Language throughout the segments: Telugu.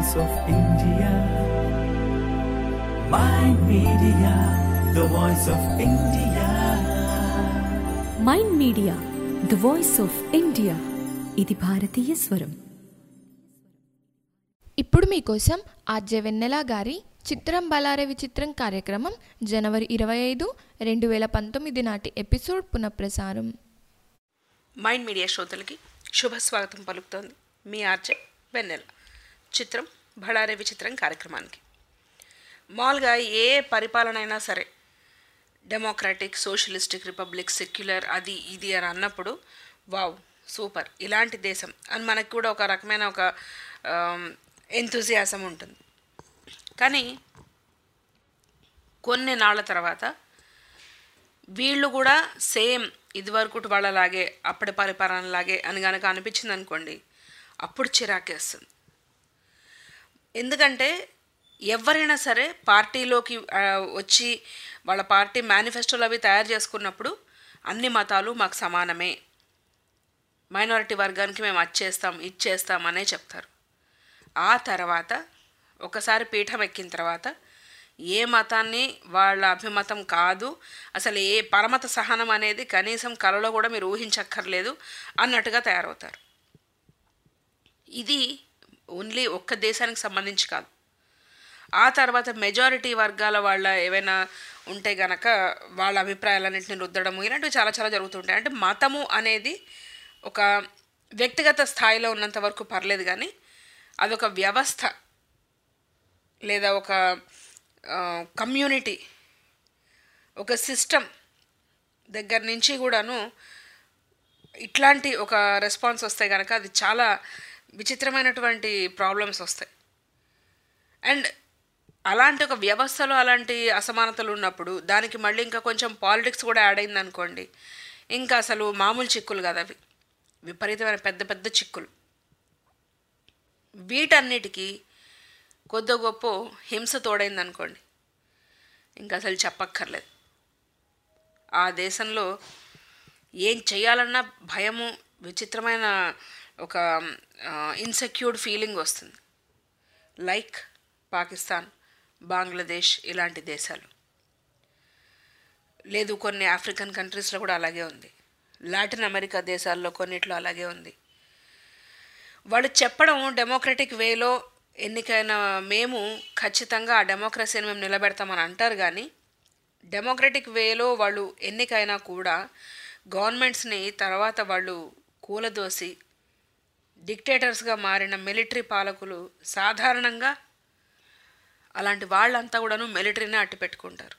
voice of India. My media, the voice of India. Mind Media the voice of India ఇది భారతీయ స్వరం ఇప్పుడు మీకోసం ఆర్జే వెన్నెల గారి చిత్రం బలారే విచిత్రం కార్యక్రమం జనవరి ఇరవై ఐదు రెండు వేల పంతొమ్మిది నాటి ఎపిసోడ్ పునఃప్రసారం మైండ్ మీడియా శ్రోతలకి శుభ స్వాగతం పలుకుతోంది మీ ఆర్జే వెన్నెల చిత్రం బళారే విచిత్రం కార్యక్రమానికి మామూలుగా ఏ పరిపాలన అయినా సరే డెమోక్రాటిక్ సోషలిస్టిక్ రిపబ్లిక్ సెక్యులర్ అది ఇది అని అన్నప్పుడు వావ్ సూపర్ ఇలాంటి దేశం అని మనకు కూడా ఒక రకమైన ఒక ఎంతూజియాసం ఉంటుంది కానీ కొన్ని నాళ్ళ తర్వాత వీళ్ళు కూడా సేమ్ ఇదివరకు వాళ్ళలాగే అప్పటి పరిపాలనలాగే అని కనుక అనిపించింది అనుకోండి అప్పుడు చిరాకేస్తుంది ఎందుకంటే ఎవరైనా సరే పార్టీలోకి ఆ, వచ్చి వాళ్ళ పార్టీ మేనిఫెస్టోలు అవి తయారు చేసుకున్నప్పుడు అన్ని మతాలు మాకు సమానమే మైనారిటీ వర్గానికి మేము అది చేస్తాం ఇది చేస్తాం అనే చెప్తారు ఆ తర్వాత ఒకసారి పీఠం ఎక్కిన తర్వాత ఏ మతాన్ని వాళ్ళ అభిమతం కాదు అసలు ఏ పరమత సహనం అనేది కనీసం కలలో కూడా మీరు ఊహించక్కర్లేదు అన్నట్టుగా తయారవుతారు ఇది ఓన్లీ ఒక్క దేశానికి సంబంధించి కాదు ఆ తర్వాత మెజారిటీ వర్గాల వాళ్ళ ఏవైనా ఉంటే గనక వాళ్ళ అభిప్రాయాలన్నింటిని రుద్దడము ఇలాంటివి చాలా చాలా జరుగుతుంటాయి అంటే మతము అనేది ఒక వ్యక్తిగత స్థాయిలో ఉన్నంత వరకు పర్లేదు కానీ అదొక వ్యవస్థ లేదా ఒక కమ్యూనిటీ ఒక సిస్టమ్ దగ్గర నుంచి కూడాను ఇట్లాంటి ఒక రెస్పాన్స్ వస్తే కనుక అది చాలా విచిత్రమైనటువంటి ప్రాబ్లమ్స్ వస్తాయి అండ్ అలాంటి ఒక వ్యవస్థలో అలాంటి అసమానతలు ఉన్నప్పుడు దానికి మళ్ళీ ఇంకా కొంచెం పాలిటిక్స్ కూడా యాడ్ అయింది అనుకోండి ఇంకా అసలు మామూలు చిక్కులు కదా అవి విపరీతమైన పెద్ద పెద్ద చిక్కులు వీటన్నిటికీ కొద్ది గొప్ప హింస తోడైంది అనుకోండి ఇంకా అసలు చెప్పక్కర్లేదు ఆ దేశంలో ఏం చేయాలన్నా భయము విచిత్రమైన ఒక ఇన్సెక్యూర్డ్ ఫీలింగ్ వస్తుంది లైక్ పాకిస్తాన్ బంగ్లాదేశ్ ఇలాంటి దేశాలు లేదు కొన్ని ఆఫ్రికన్ కంట్రీస్లో కూడా అలాగే ఉంది లాటిన్ అమెరికా దేశాల్లో కొన్నిట్లో అలాగే ఉంది వాళ్ళు చెప్పడం డెమోక్రటిక్ వేలో ఎన్నికైన మేము ఖచ్చితంగా ఆ డెమోక్రసీని మేము నిలబెడతామని అంటారు కానీ డెమోక్రటిక్ వేలో వాళ్ళు ఎన్నికైనా కూడా గవర్నమెంట్స్ని తర్వాత వాళ్ళు కూలదోసి డిక్టేటర్స్గా మారిన మిలిటరీ పాలకులు సాధారణంగా అలాంటి వాళ్ళంతా కూడాను మిలిటరీనే అట్టు పెట్టుకుంటారు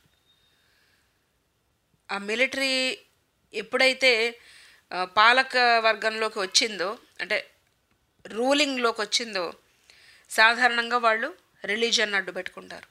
ఆ మిలిటరీ ఎప్పుడైతే ఆ, పాలక వర్గంలోకి వచ్చిందో అంటే రూలింగ్లోకి వచ్చిందో సాధారణంగా వాళ్ళు రిలీజియన్ అడ్డు పెట్టుకుంటారు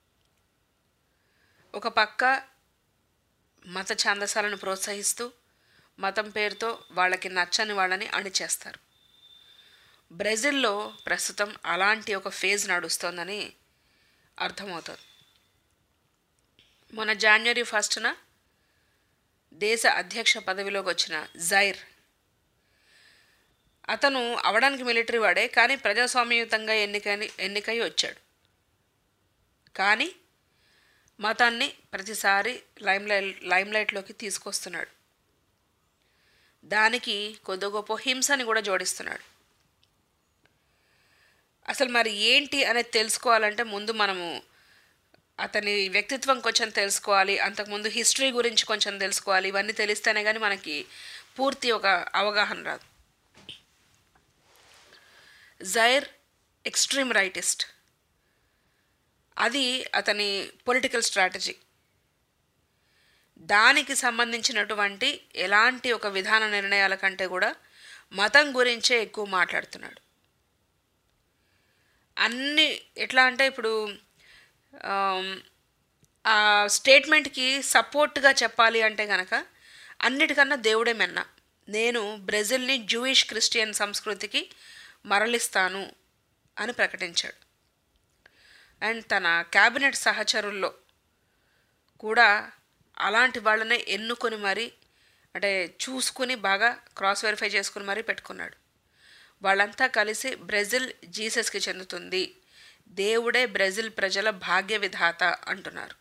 ఒక పక్క మత ఛాందసాలను ప్రోత్సహిస్తూ మతం పేరుతో వాళ్ళకి నచ్చని వాళ్ళని అణిచేస్తారు బ్రెజిల్లో ప్రస్తుతం అలాంటి ఒక ఫేజ్ నడుస్తోందని అర్థమవుతుంది మొన్న జాన్వరి ఫస్ట్న దేశ అధ్యక్ష పదవిలోకి వచ్చిన జైర్ అతను అవడానికి మిలిటరీ వాడే కానీ ప్రజాస్వామ్యయుతంగా ఎన్నికని ఎన్నికై వచ్చాడు కానీ మతాన్ని ప్రతిసారి లైమ్లైట్ లైమ్లైట్లోకి తీసుకొస్తున్నాడు దానికి కొద్ది గొప్ప హింసని కూడా జోడిస్తున్నాడు అసలు మరి ఏంటి అనేది తెలుసుకోవాలంటే ముందు మనము అతని వ్యక్తిత్వం కొంచెం తెలుసుకోవాలి అంతకుముందు హిస్టరీ గురించి కొంచెం తెలుసుకోవాలి ఇవన్నీ తెలిస్తేనే కానీ మనకి పూర్తి ఒక అవగాహన రాదు జైర్ ఎక్స్ట్రీమ్ రైటిస్ట్ అది అతని పొలిటికల్ స్ట్రాటజీ దానికి సంబంధించినటువంటి ఎలాంటి ఒక విధాన నిర్ణయాల కంటే కూడా మతం గురించే ఎక్కువ మాట్లాడుతున్నాడు అన్ని ఎట్లా అంటే ఇప్పుడు ఆమ్, ఆ స్టేట్మెంట్కి సపోర్ట్గా చెప్పాలి అంటే కనుక అన్నిటికన్నా దేవుడే మెన్న నేను బ్రెజిల్ని జూయిష్ క్రిస్టియన్ సంస్కృతికి మరలిస్తాను అని ప్రకటించాడు అండ్ తన క్యాబినెట్ సహచరుల్లో కూడా అలాంటి వాళ్ళనే ఎన్నుకొని మరీ అంటే చూసుకుని బాగా క్రాస్ వెరిఫై చేసుకుని మరీ పెట్టుకున్నాడు వాళ్ళంతా కలిసి బ్రెజిల్ జీసస్కి చెందుతుంది దేవుడే బ్రెజిల్ ప్రజల భాగ్య విధాత అంటున్నారు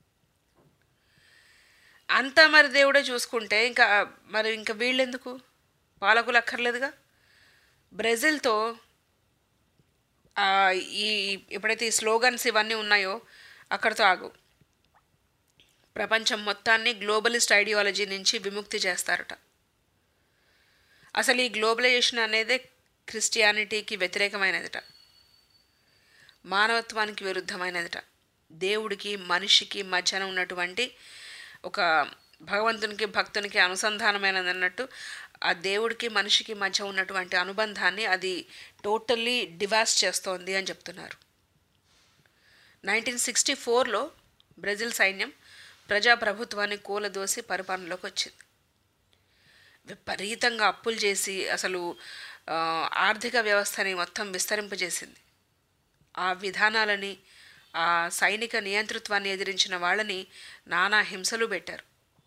అంతా మరి దేవుడే చూసుకుంటే ఇంకా మరి ఇంకా వీళ్ళెందుకు పాలకులు అక్కర్లేదుగా బ్రెజిల్తో ఆ, ఈ ఎప్పుడైతే ఈ స్లోగన్స్ ఇవన్నీ ఉన్నాయో అక్కడితో ఆగు ప్రపంచం మొత్తాన్ని గ్లోబలిస్ట్ ఐడియాలజీ నుంచి విముక్తి చేస్తారట అసలు ఈ గ్లోబలైజేషన్ అనేదే క్రిస్టియానిటీకి వ్యతిరేకమైనదిట మానవత్వానికి విరుద్ధమైనదిట దేవుడికి మనిషికి మధ్యన ఉన్నటువంటి ఒక భగవంతునికి భక్తునికి అనుసంధానమైనది అన్నట్టు ఆ దేవుడికి మనిషికి మధ్య ఉన్నటువంటి అనుబంధాన్ని అది టోటల్లీ డివాస్ చేస్తోంది అని చెప్తున్నారు నైన్టీన్ సిక్స్టీ ఫోర్లో బ్రెజిల్ సైన్యం ప్రజాప్రభుత్వాన్ని కూలదోసి పరిపాలనలోకి వచ్చింది విపరీతంగా అప్పులు చేసి అసలు ఆ, ఆర్థిక వ్యవస్థని మొత్తం విస్తరింపజేసింది ఆ విధానాలని ఆ సైనిక నియంతృత్వాన్ని ఎదిరించిన వాళ్ళని నానా హింసలు పెట్టారు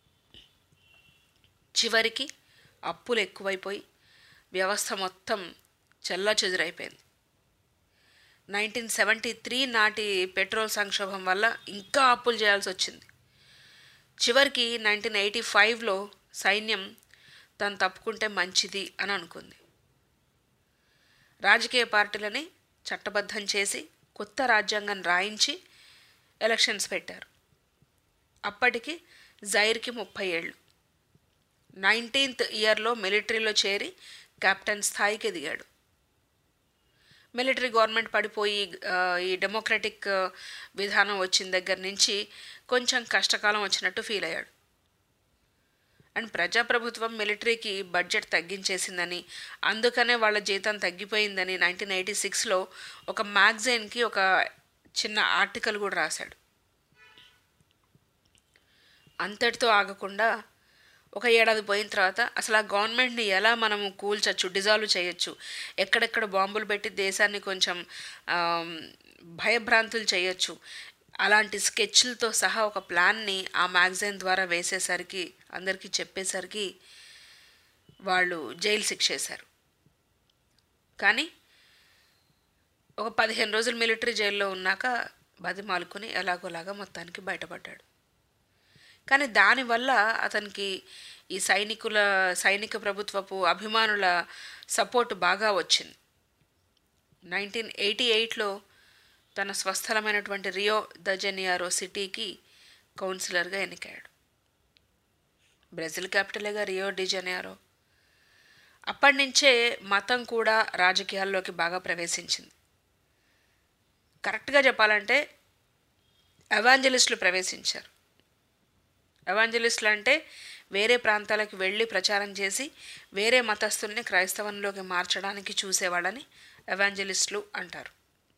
చివరికి అప్పులు ఎక్కువైపోయి వ్యవస్థ మొత్తం చెల్లాచెదురైపోయింది నైన్టీన్ సెవెంటీ త్రీ నాటి పెట్రోల్ సంక్షోభం వల్ల ఇంకా అప్పులు చేయాల్సి వచ్చింది చివరికి నైన్టీన్ ఎయిటీ ఫైవ్లో సైన్యం తను తప్పుకుంటే మంచిది అని అనుకుంది రాజకీయ పార్టీలని చట్టబద్ధం చేసి కొత్త రాజ్యాంగం రాయించి ఎలక్షన్స్ పెట్టారు అప్పటికి జైర్కి ముప్పై ఏళ్ళు నైన్టీన్త్ ఇయర్లో మిలిటరీలో చేరి కెప్టెన్ స్థాయికి ఎదిగాడు మిలిటరీ గవర్నమెంట్ పడిపోయి ఆ, ఈ డెమోక్రటిక్ ఆ, విధానం వచ్చిన దగ్గర నుంచి కొంచెం కష్టకాలం వచ్చినట్టు ఫీల్ అయ్యాడు అండ్ ప్రజాప్రభుత్వం మిలిటరీకి బడ్జెట్ తగ్గించేసిందని అందుకనే వాళ్ళ జీతం తగ్గిపోయిందని నైన్టీన్ ఎయిటీ సిక్స్లో ఒక మ్యాగజైన్కి ఒక చిన్న ఆర్టికల్ కూడా రాశాడు అంతటితో ఆగకుండా ఒక ఏడాది పోయిన తర్వాత అసలు ఆ గవర్నమెంట్ని ఎలా మనము కూల్చచ్చు డిజాల్వ్ చేయొచ్చు ఎక్కడెక్కడ బాంబులు పెట్టి దేశాన్ని కొంచెం ఆమ్, భయభ్రాంతులు చేయొచ్చు అలాంటి స్కెచ్లతో సహా ఒక ప్లాన్ని ఆ మ్యాగజైన్ ద్వారా వేసేసరికి అందరికీ చెప్పేసరికి వాళ్ళు జైలు శిక్ష వేశారు కానీ ఒక పదిహేను రోజులు మిలిటరీ జైల్లో ఉన్నాక బతిమాలుకొని ఎలాగోలాగా మొత్తానికి బయటపడ్డాడు కానీ దానివల్ల అతనికి ఈ సైనికుల సైనిక ప్రభుత్వపు అభిమానుల సపోర్ట్ బాగా వచ్చింది నైన్టీన్ ఎయిటీ ఎయిట్లో తన స్వస్థలమైనటువంటి రియో ద జెనియారో సిటీకి కౌన్సిలర్గా ఎన్నికయ్యాడు బ్రెజిల్ క్యాపిటలేగా రియో డి జెనియారో అప్పటి నుంచే మతం కూడా రాజకీయాల్లోకి బాగా ప్రవేశించింది కరెక్ట్గా చెప్పాలంటే ఎవాంజలిస్టులు ప్రవేశించారు ఎవాంజలిస్టులు అంటే వేరే ప్రాంతాలకు వెళ్ళి ప్రచారం చేసి వేరే మతస్థుల్ని క్రైస్తవంలోకి మార్చడానికి చూసేవాళ్ళని ఎవాంజలిస్టులు అంటారు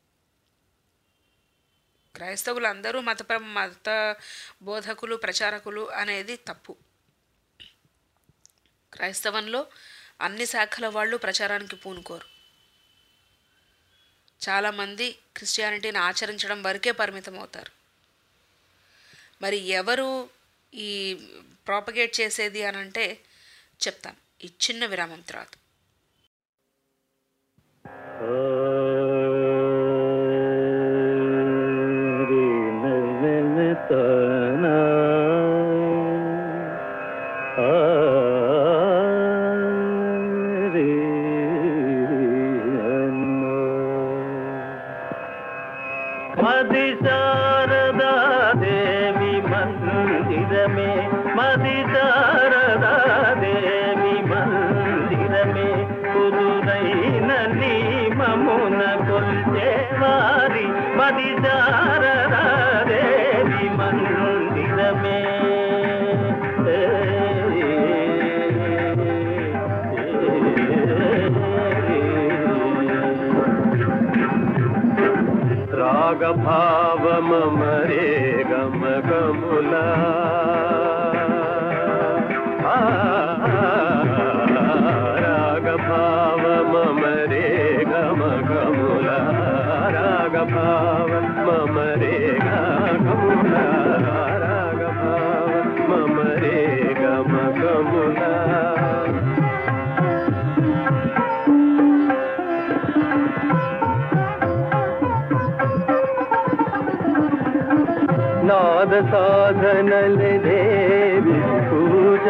క్రైస్తవులు అందరూ మతపర మత బోధకులు ప్రచారకులు అనేది తప్పు క్రైస్తవంలో అన్ని శాఖల వాళ్ళు ప్రచారానికి పూనుకోరు చాలామంది క్రిస్టియానిటీని ఆచరించడం వరకే పరిమితం అవుతారు మరి ఎవరు ఈ ప్రాపగేట్ చేసేది అని అంటే చెప్తాను ఈ చిన్న విరామం తర్వాత మది శారదా దేవి మందిరమే మది శారదా దేవి మందిరమే కుదురైన నీ మమున కొల్చే వారి మది శారదా దేవి మందిరమే రాగభావమరే గమ గములా రాగభావమరే గమ గములా రాగభావ మమరే గములా రాగభావ మమరే గమ గములా నాద సాధనలే దేవి పూజ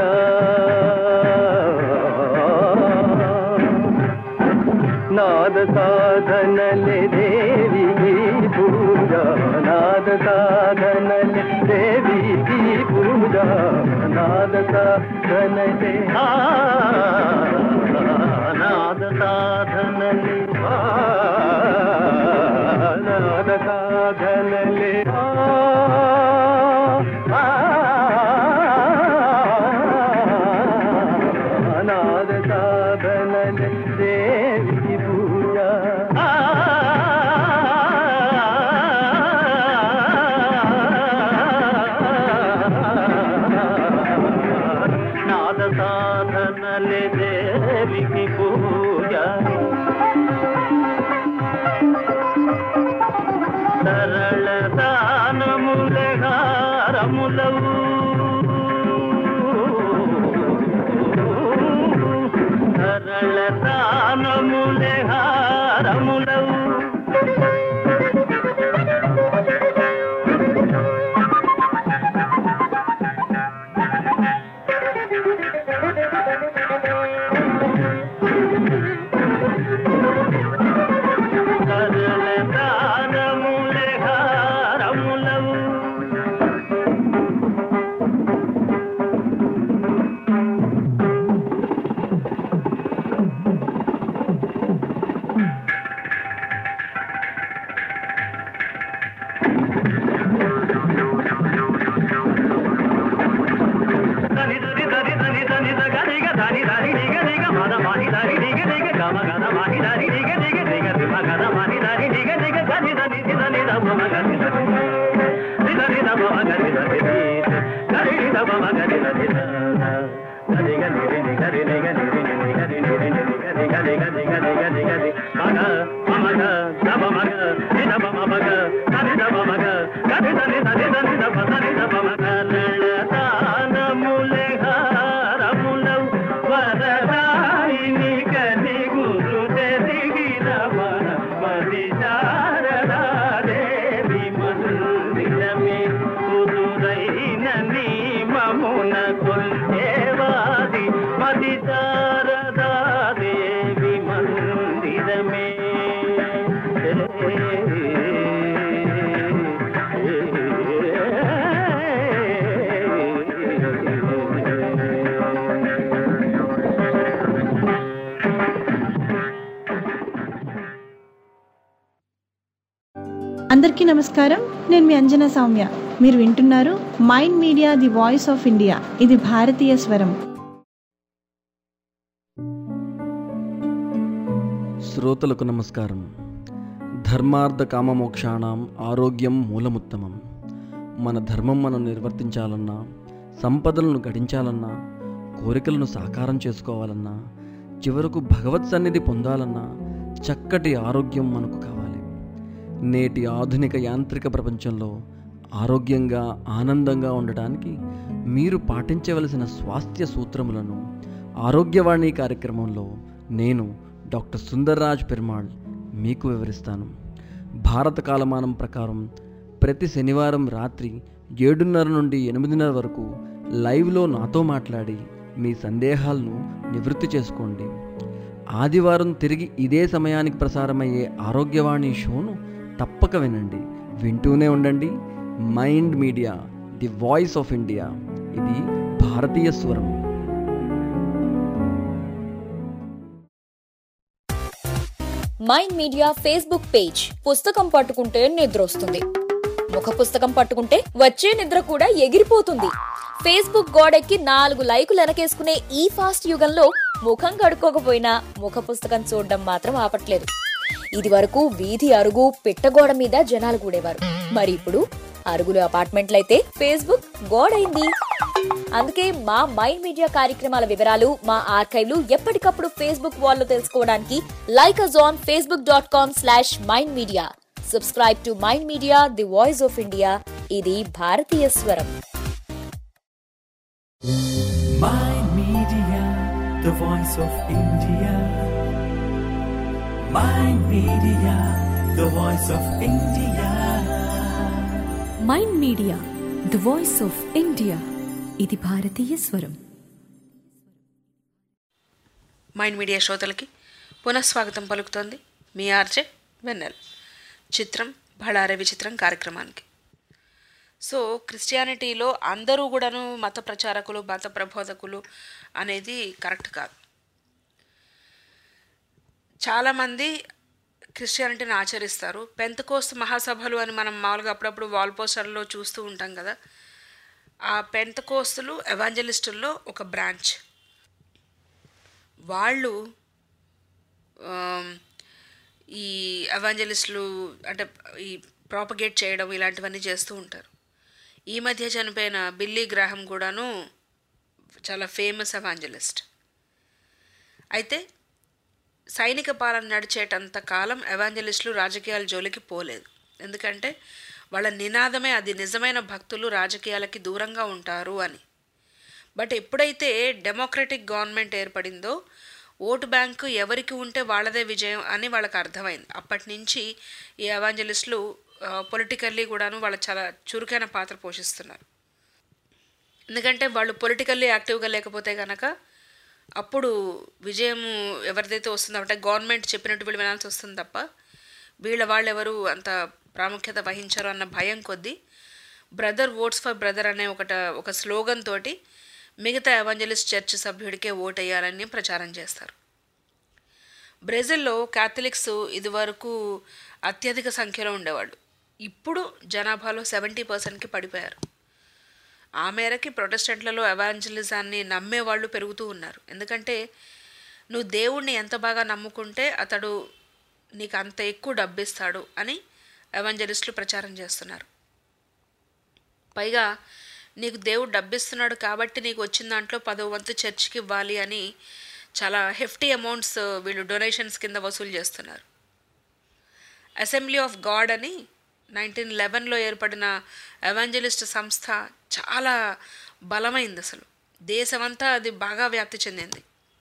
నాద సాధనలే దేవి పూజ నాద సాధనలే దేవి పూజ నాద సాధనలే ఆ, నాద సాధనలే ఆ, నాద సాధనలే ఆ, ఆ, నాద సాధనలే దేవి పూజ నాద సాధనలే దేవికి పూజ సరళ దానములే హారములవు సరళ దానములే హారములవు సరళ దానములే హారములవు దని దని దని దని దని ద గరి గ దని దని ని గ ని గ మ ద మ ని దని ని గ ని గ గ మ గ ద మ ని దని ని గ ని గ ని గ రి మ గ ద మ ని దని ని గ ని గ గ ని దని ని దని ద మ మ గ ని ద ని దని ద మ మ గ ని ద ని ని గ ని ని ద మ మ గ ని ద ని ద గ ని గ ని రి ని గ రి ని గ ని రి ని ని గ ని ని రి ని ని గ ని గ ని గ ని గ ని గ ని గ ని మ గ మ మ గ ద మ మ గ ని ద మ మ మ గ ద ని ద మ మ గ గ ని ద ని ద ని ద ని ద మ ద ని ద మ మ గ రళ దానములే హారములవు వరదాయిని కని గురు తెరిగిన మన మది శారదా దేవి మందిరమే కుదురైన నీ మమున కొల్చేవాది మది శారదా దేవి మందిరమే అందరికీ నమస్కారం నేను మీ అంజనా సౌమ్య మీరు వింటున్నారు Mind Media the voice of India ఇది భారతీయ స్వరం శ్రోతలకు నమస్కారం ధర్మార్థ కామమోక్షాణం ఆరోగ్యం మూలముత్తమం మన ధర్మం మనం నిర్వర్తించాలన్నా సంపదలను గడించాలన్నా కోరికలను సాకారం చేసుకోవాలన్నా చివరకు భగవత్ సన్నిధి పొందాలన్నా చక్కటి ఆరోగ్యం మనకు కావాలి నేటి ఆధునిక యాంత్రిక ప్రపంచంలో ఆరోగ్యంగా ఆనందంగా ఉండటానికి మీరు పాటించవలసిన స్వాస్థ్య సూత్రములను ఆరోగ్యవాణి కార్యక్రమంలో నేను డాక్టర్ సుందర్రాజ్ పెరుమాళ్ మీకు వివరిస్తాను భారత కాలమానం ప్రకారం ప్రతి శనివారం రాత్రి ఏడున్నర నుండి ఎనిమిదిన్నర వరకు లైవ్లో నాతో మాట్లాడి మీ సందేహాలను నివృత్తి చేసుకోండి ఆదివారం తిరిగి ఇదే సమయానికి ప్రసారమయ్యే ఆరోగ్యవాణి షోను తప్పక వినండి వింటూనే ఉండండి Mind Media the voice of India ఇది భారతీయ స్వరం మైండ్ మీడియా ఫేస్బుక్ పేజ్ పుస్తకం పట్టుకుంటే నిద్ర వస్తుంది ముఖ పుస్తకం పట్టుకుంటే వచ్చే నిద్ర కూడా ఎగిరిపోతుంది ఫేస్బుక్ గోడెక్కి నాలుగు లైకులు వెనకేసుకునే ఈ ఫాస్ట్ యుగంలో ముఖం కడుక్కోకపోయినా ముఖ పుస్తకం చూడడం మాత్రం ఆపట్లేదు ఇది వరకు వీధి అరుగు పిట్టగోడ మీద జనాలు కూడేవారు మరి ఇప్పుడు అరుగులు అపార్ట్మెంట్లయితే ఫేస్బుక్ గోడైంది అందుకే మా మైండ్ మీడియా కార్యక్రమాల వివరాలు మా ఆర్కైవ్లు ఎప్పటికప్పుడు ఫేస్బుక్ వాల్లో తెలుసుకోవడానికి like us on Facebook dot com slash Mind Media subscribe to Mind Media the voice of India ఇది భారతీయ స్వరం Mind Media, the voice of India. Mind Media, the voice of India. Mind Media the voice of India ఇది భారతీయ స్వరం మైండ్ మీడియా శ్రోతలకి పునఃస్వాగతం పలుకుతోంది మీ ఆర్జే వెన్నెల్ చిత్రం బళారే విచిత్రం కార్యక్రమానికి సో క్రిస్టియానిటీలో అందరూ కూడాను మత ప్రచారకులు మత ప్రబోధకులు అనేది కరెక్ట్ కాదు చాలామంది క్రిస్టియానిటీని ఆచరిస్తారు పెంతకోస్త్ మహాసభలు అని మనం మామూలుగా అప్పుడప్పుడు వాల్ పోస్టర్లో చూస్తూ ఉంటాం కదా ఆ పెంతకోస్తులు ఎవాంజలిస్టుల్లో ఒక బ్రాంచ్ వాళ్ళు ఆమ్, ఈ ఎవాంజలిస్టులు అంటే ఈ ప్రాపగేట్ చేయడం ఇలాంటివన్నీ చేస్తూ ఉంటారు ఈ మధ్య చనిపోయిన బిల్లీ గ్రాహం కూడాను చాలా ఫేమస్ ఎవాంజలిస్ట్ అయితే సైనిక పాలన నడిచేటంత కాలం ఎవాంజలిస్టులు రాజకీయాల జోలికి పోలేదు ఎందుకంటే వాళ్ళ నినాదమే అది నిజమైన భక్తులు రాజకీయాలకి దూరంగా ఉంటారు అని బట్ ఎప్పుడైతే డెమోక్రటిక్ గవర్నమెంట్ ఏర్పడిందో ఓటు బ్యాంకు ఎవరికి ఉంటే వాళ్ళదే విజయం అని వాళ్ళకి అర్థమైంది అప్పటి నుంచి ఈ ఎవాంజలిస్టులు పొలిటికల్లీ కూడాను వాళ్ళు చాలా చురుకైన పాత్ర పోషిస్తున్నారు ఎందుకంటే వాళ్ళు పొలిటికల్లీ యాక్టివ్గా లేకపోతే కనుక అప్పుడు విజయం ఎవరిదైతే వస్తుందో అంటే గవర్నమెంట్ చెప్పినట్టు వీళ్ళు వినాల్సి వస్తుంది తప్ప వీళ్ళ వాళ్ళు ఎవరు అంత ప్రాముఖ్యత వహించరు అన్న భయం కొద్దీ బ్రదర్ ఓట్స్ ఫర్ బ్రదర్ అనే ఒకట ఒక స్లోగన్ తోటి మిగతా ఎవాంజలిస్ట్ చర్చ్ సభ్యుడికే ఓటేయాలని ప్రచారం చేస్తారు బ్రెజిల్లో క్యాథలిక్స్ ఇదివరకు అత్యధిక సంఖ్యలో ఉండేవాళ్ళు ఇప్పుడు జనాభాలో సెవెంటీ పర్సెంట్కి పడిపోయారు ఆ మేరకి ప్రొటెస్టెంట్లలో ఎవాంజలిజాన్ని నమ్మేవాళ్ళు పెరుగుతూ ఉన్నారు ఎందుకంటే నువ్వు దేవుణ్ణి ఎంత బాగా నమ్ముకుంటే అతడు నీకు అంత ఎక్కువ డబ్బిస్తాడు అని ఎవాంజలిస్టులు ప్రచారం చేస్తున్నారు పైగా నీకు దేవుడు డబ్బిస్తున్నాడు కాబట్టి నీకు వచ్చిన దాంట్లో పదో వంతు చర్చ్కి ఇవ్వాలి అని చాలా హెఫ్టీ అమౌంట్స్ వీళ్ళు డొనేషన్స్ కింద వసూలు చేస్తున్నారు అసెంబ్లీ ఆఫ్ గాడ్ అని నైన్టీన్ లెవెన్లో ఏర్పడిన ఎవాంజలిస్ట్ సంస్థ చాలా బలమైంది అసలు దేశమంతా అది బాగా వ్యాప్తి చెందింది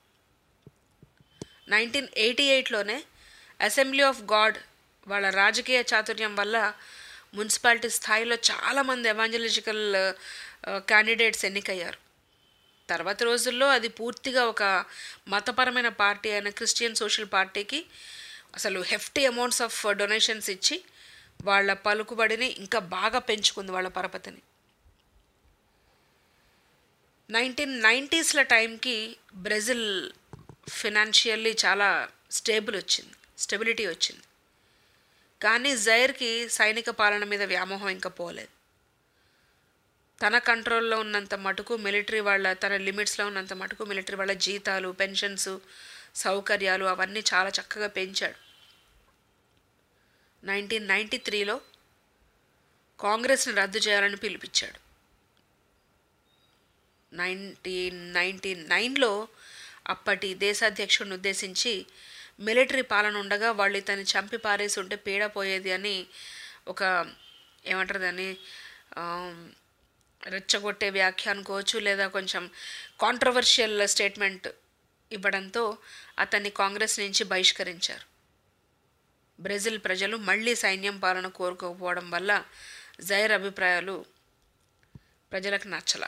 నైన్టీన్ ఎయిటీ ఎయిట్లోనే అసెంబ్లీ ఆఫ్ గాడ్ వాళ్ళ రాజకీయ చాతుర్యం వల్ల మున్సిపాలిటీ స్థాయిలో చాలామంది ఎవాంజలిజికల్ క్యాండిడేట్స్ ఎన్నికయ్యారు తర్వాత రోజుల్లో అది పూర్తిగా ఒక మతపరమైన పార్టీ అయిన క్రిస్టియన్ సోషల్ పార్టీకి అసలు హెఫ్టీ అమౌంట్స్ ఆఫ్ డొనేషన్స్ ఇచ్చి వాళ్ళ పలుకుబడిని ఇంకా బాగా పెంచుకుంది వాళ్ళ పరపతిని నైన్టీన్ నైంటీస్ల టైంకి బ్రెజిల్ ఫినాన్షియల్లీ చాలా స్టేబుల్ వచ్చింది స్టెబిలిటీ వచ్చింది కానీ జైర్కి సైనిక పాలన మీద వ్యామోహం ఇంకా పోలేదు తన కంట్రోల్లో ఉన్నంత మటుకు మిలిటరీ వాళ్ళ తన లిమిట్స్లో ఉన్నంత మటుకు మిలిటరీ వాళ్ళ జీతాలు పెన్షన్స్ సౌకర్యాలు అవన్నీ చాలా చక్కగా పెంచాడు నైన్టీన్ నైంటీ త్రీలో కాంగ్రెస్ని రద్దు చేయాలని పిలిపించాడు నైన్టీన్ నైంటీ నైన్లో అప్పటి దేశాధ్యక్షుడిని ఉద్దేశించి మిలిటరీ పాలన ఉండగా వాళ్ళు ఇతన్ని చంపి పారేసి ఉంటే పీడ పోయేది అని ఒక ఏమంటారు దాన్ని ఆమ్, రెచ్చగొట్టే వ్యాఖ్య అనుకోవచ్చు లేదా కొంచెం కాంట్రవర్షియల్ స్టేట్మెంట్ ఇవ్వడంతో అతన్ని కాంగ్రెస్ నుంచి బహిష్కరించారు బ్రెజిల్ ప్రజలు మళ్ళీ సైన్యం పాలన కోరుకోకపోవడం వల్ల జైర్ అభిప్రాయాలు ప్రజలకు నచ్చల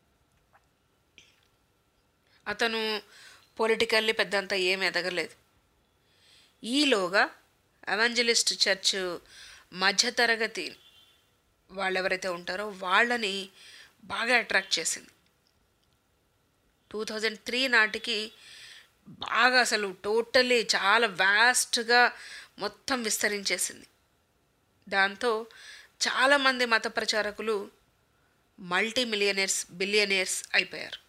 అతను పొలిటికల్లీ పెద్దంత ఏం ఎదగలేదు ఈలోగా ఎవాంజలిస్ట్ చర్చ్ మధ్యతరగతి వాళ్ళు ఎవరైతే ఉంటారో వాళ్ళని బాగా అట్రాక్ట్ చేసింది టూ థౌజండ్ త్రీ నాటికి బాగా అసలు టోటలీ చాలా వ్యాస్ట్గా మొత్తం విస్తరించేసింది దాంతో చాలామంది మత ప్రచారకులు మల్టీ మిలియనర్స్ బిలియనర్స్ అయిపోయారు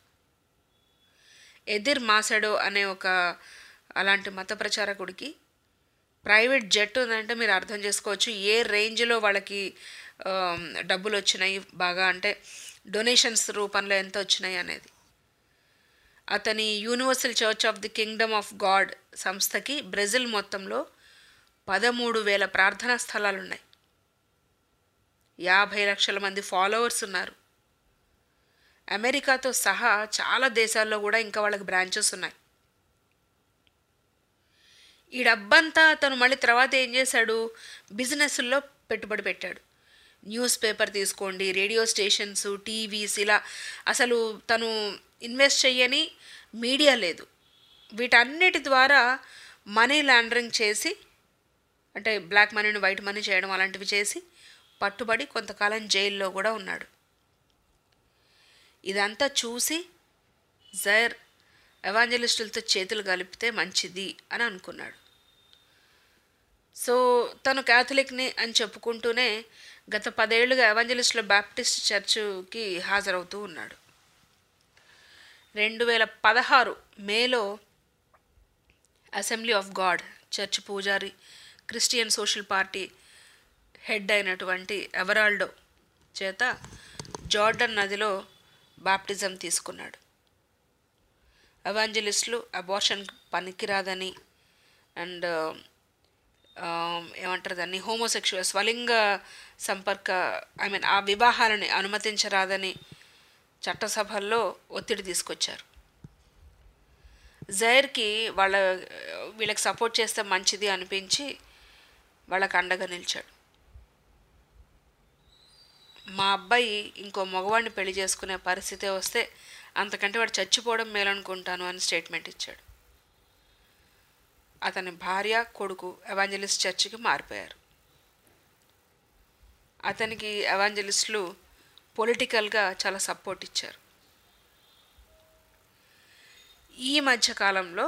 ఎదిర్ మాసెడో అనే ఒక అలాంటి మత ప్రచారకుడికి ప్రైవేట్ జెట్ ఉందంటే మీరు అర్థం చేసుకోవచ్చు ఏ రేంజ్లో వాళ్ళకి ఆమ్, డబ్బులు వచ్చినాయి బాగా అంటే డొనేషన్స్ రూపంలో ఎంత వచ్చినాయి అనేది అతని universal church of the kingdom of God సంస్థకి బ్రెజిల్ మొత్తంలో పదమూడు వేల ప్రార్థనా స్థలాలు ఉన్నాయి యాభై లక్షల మంది ఫాలోవర్స్ ఉన్నారు అమెరికాతో సహా చాలా దేశాల్లో కూడా ఇంకా వాళ్ళకి బ్రాంచెస్ ఉన్నాయి ఈ డబ్బంతా అతను మళ్ళీ తర్వాత ఏం చేశాడు బిజినెస్ల్లో పెట్టుబడి పెట్టాడు న్యూస్ పేపర్ తీసుకోండి రేడియో స్టేషన్స్ టీవీస్ ఇలా అసలు తను ఇన్వెస్ట్ చెయ్యని మీడియా లేదు వీటన్నిటి ద్వారా మనీ లాండరింగ్ చేసి అంటే బ్లాక్ మనీని వైట్ మనీ చేయడం అలాంటివి చేసి పట్టుబడి కొంతకాలం జైల్లో కూడా ఉన్నాడు ఇదంతా చూసి జైర్ ఎవాంజలిస్టులతో చేతులు కలిపితే మంచిది అని అనుకున్నాడు సో తను క్యాథలిక్ని అని చెప్పుకుంటూనే గత పదేళ్లుగా ఎవాంజలిస్టుల బాప్టిస్ట్ చర్చుకి హాజరవుతూ ఉన్నాడు రెండు వేల పదహారు మేలో అసెంబ్లీ ఆఫ్ గాడ్ చర్చ్ పూజారి క్రిస్టియన్ సోషల్ పార్టీ హెడ్ అయినటువంటి ఎవరాల్డో చేత జార్డన్ నదిలో బాప్టిజం తీసుకున్నాడు ఎవాంజలిస్టులు అబార్షన్ పనికిరాదని అండ్ ఏమంటారు దాన్ని హోమోసెక్షువల్ స్వలింగ సంపర్క ఐ మీన్ ఆ వివాహాలని అనుమతించరాదని చట్టసభల్లో ఒత్తిడి తీసుకొచ్చారు జైర్కి వాళ్ళ వీళ్ళకి సపోర్ట్ చేస్తే మంచిది అనిపించి వాళ్ళకి అండగా నిలిచాడు మా అబ్బాయి ఇంకో మగవాడిని పెళ్లి చేసుకునే పరిస్థితి వస్తే అంతకంటే వాడు చచ్చిపోవడం మేలనుకుంటాను అని స్టేట్మెంట్ ఇచ్చాడు అతని భార్య కొడుకు ఎవాంజలిస్ట్ చర్చికి మారిపోయారు అతనికి ఎవాంజలిస్టులు పొలిటికల్గా చాలా సపోర్ట్ ఇచ్చారు ఈ మధ్య కాలంలో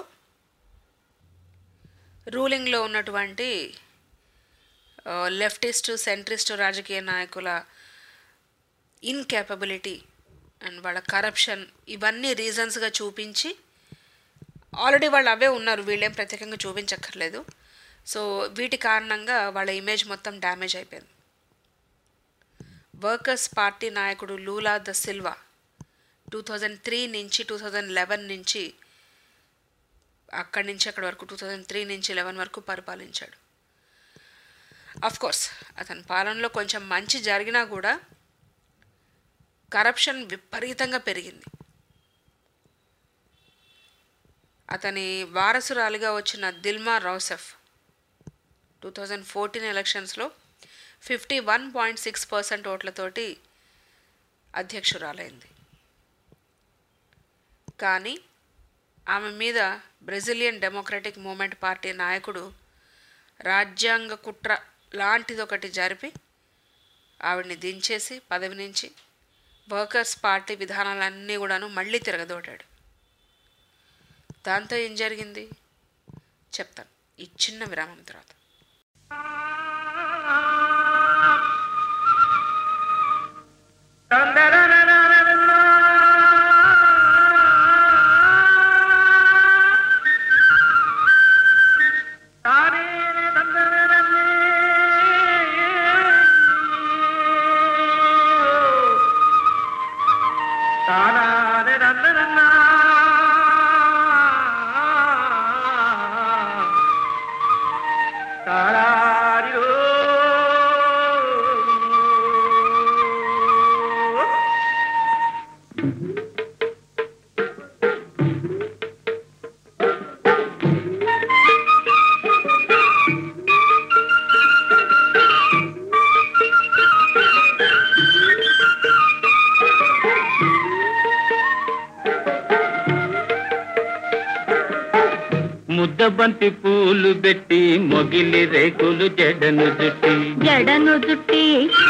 రూలింగ్లో ఉన్నటువంటి లెఫ్టిస్ట్ సెంట్రిస్ట్ రాజకీయ నాయకుల ఇన్కేపబిలిటీ అండ్ వాళ్ళ కరప్షన్ ఇవన్నీ రీజన్స్గా చూపించి ఆల్రెడీ వాళ్ళు అవే ఉన్నారు వీళ్ళేం ప్రత్యేకంగా చూపించక్కర్లేదు సో వీటి కారణంగా వాళ్ళ ఇమేజ్ మొత్తం డ్యామేజ్ అయిపోయింది వర్కర్స్ పార్టీ నాయకుడు Lula da Silva two thousand three నుంచి టూ థౌజండ్ లెవెన్ నుంచి అక్కడి నుంచి అక్కడి వరకు టూ థౌజండ్ త్రీ నుంచి లెవెన్ వరకు పరిపాలించాడు అఫ్ కోర్స్ అతని పాలనలో కొంచెం మంచి జరిగినా కూడా కరప్షన్ విపరీతంగా పెరిగింది అతని వారసురాలిగా వచ్చిన Dilma Rousseff two thousand fourteen ఎలక్షన్స్లో fifty one point six percent ఓట్లతోటి అధ్యక్షురాలైంది కానీ ఆమె మీద బ్రెజిలియన్ డెమోక్రటిక్ మూమెంట్ పార్టీ నాయకుడు రాజ్యాంగ కుట్ర లాంటిది ఒకటి జరిపి ఆవిడ్ని దించేసి పదవి నుంచి వర్కర్స్ పార్టీ విధానాలన్నీ కూడాను మళ్ళీ తిరగదోడాడు దాంతో ఏం జరిగింది చెప్తాను ఈ చిన్న విరామం తర్వాత ముద్దబంతి పూలు పెట్టి మొగిలి రేకులు జడను జుట్టి జడను జుట్టి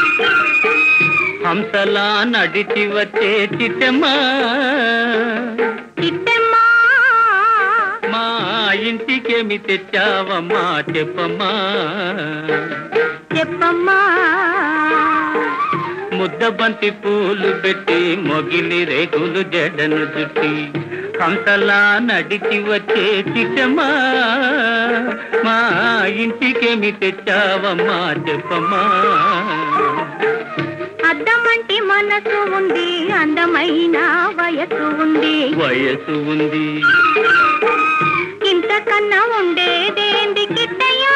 హంసలా నడిచి వచ్చే చిట్టమ్మా చిట్టమ్మా మా ఇంటికేమి తెచ్చావమ్మా చెప్పమ్మా చెప్పమ్మా ముద్దబంతి పూలు పెట్టి మొగిలి రేకులు జడను జుట్టి హంసలా నడిచి వచ్చే చిట్టమ్మా మా ఇంటికేమి తెచ్చావమ్మా చెప్పమ్మా అద్దమంటి మనసు ఉంది అందమైన వయసు ఉంది వయసు ఉంది ఇంతకన్నా ఉండేదేంది కిట్టయ్యా